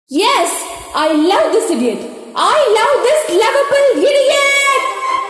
Yes, I love this idiot. I love this lovable idiot.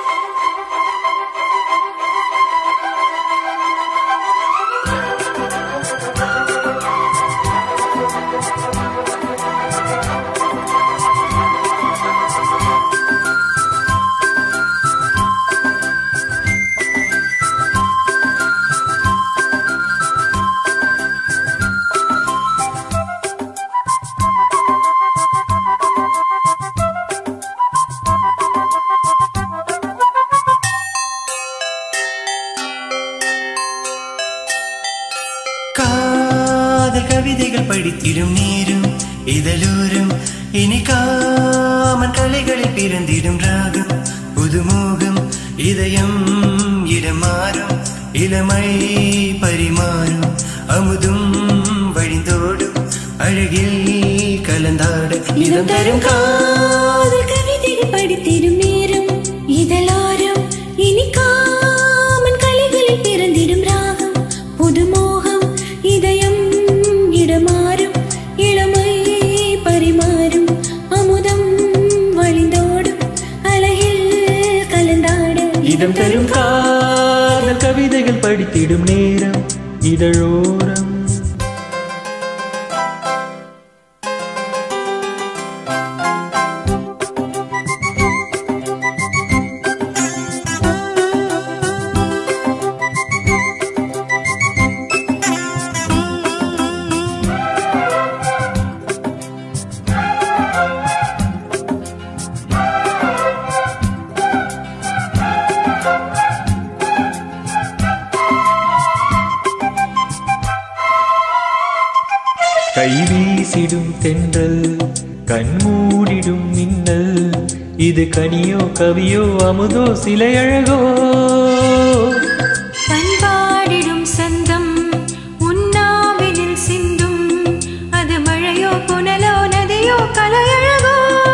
காதல் கவிதைகள் படித்திடும் நேரும் இதழோரும் இனி காமன் கலைகளில் பிறந்திடும் ராகம் புதுமோகம் இதயம் இடம் மாறும் இளமை பரிமாறும் அமுதும் வழிந்தோடும் அழகில் கலந்தாட இதம் தரும் காதல் கவிதைகள் படித்திடும் நேரம் இதழோரம் இனி காமன் கலைகளில் பிறந்திடும் ராகம் புதுமோகம் இதயம் இடமாறும் இளமை பரிமாறும் அமுதம் வழிந்தோடும் அழகில் கலந்தாட இதம் தரும் காதல் கவிதைகள் படித்திடும் நேரம் இதழோரம் கை வீசிடும் தென்றல் கண்மூடிடும் மின்னல் இது கனியோ கவியோ அமுதோ சிலை அழகோ பண்பாடிடும் சந்தம் உண்ணாவினில் சிந்தும் அது மழையோ புனலோ நதியோ கலையழகோ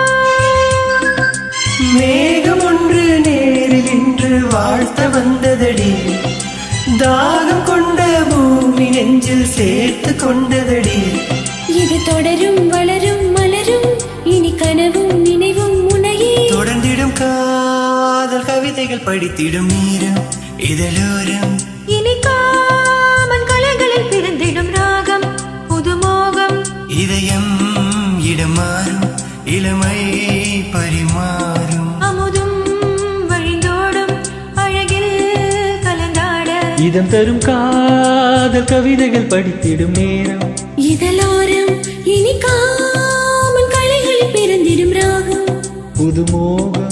மேகம் ஒன்று நேரில் இன்று வாழ்த்த வந்ததடி தாகம் கொண்ட பூமி நெஞ்சில் சேர்த்து கொண்டதடி இது தொடரும் வளரும் மலரும் இனி கனவும் நினைவும் உனையே தொடர்ந்திடும் காதல் கவிதைகள் படித்திடும் நேரம் இதழோரம் இனி காமன் கலைகளில் பிறந்திடும் ராகம் புதுமோகம் இதயம் இடம் மாறும் இளமை பரிமாறும் அமுதும் வழிந்தோடும் அழகில் கலந்தாட இதம் தரும் காதல் கவிதைகள் படித்திடும் நேரம் இதழோரம் இனி காமன் கலைகளில் பிறந்திடும் ராகம் புதுமோகம்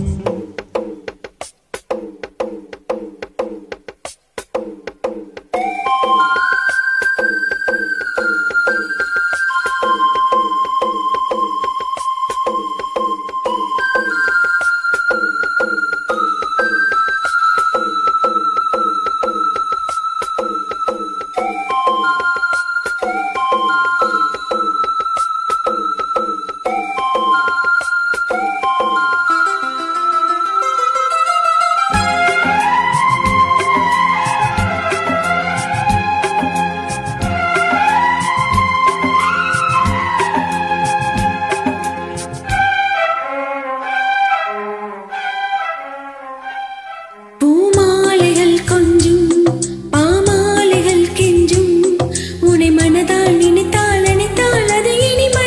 பூமாலைகள் கொஞ்சும் பாமாலைகள் கெஞ்சும் உனை மனதால் நினைத்தால் நினைத்தால் அது இனிமை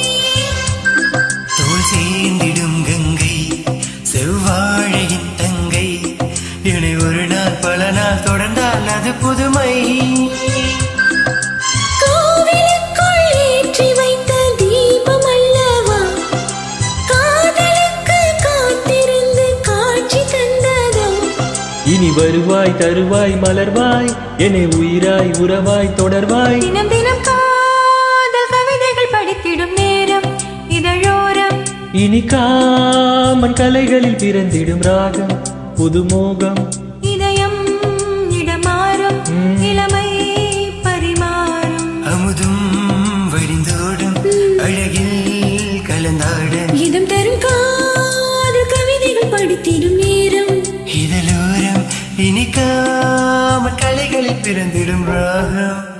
தோல் சேர்ந்திடும் கங்கை செவ்வாழையின் தங்கை இணை ஒரு நாள் பல நாள் தொடர்ந்தால் அது புதுமை கோவிலுக்குள் ஏற்றி வைத்த தீபம் அல்லவா காதலுக்கு காத்திருந்து காட்சி தந்ததோ இனி வருவாய் தருவாய் மலர்வாய் என்னை உயிராய் உறவாய் தொடர்வாய் தினம் தினம் காதல் கவிதைகள் படித்திடும் நேரம் இதழோரம் இனி காமன் கலைகளில் பிறந்திடும் ராகம் புதுமோகம் இதயம் இடமாறும் இளமை பரிமாறும் அமுதும் வழிந்தோடும் அழகில் கலந்தாட இதம் தரும் காதல் கவிதைகள் படித்திடும் நேரம் இதழோரம் இனிக்காம கலைகளில் பிறந்திடும் ராகம்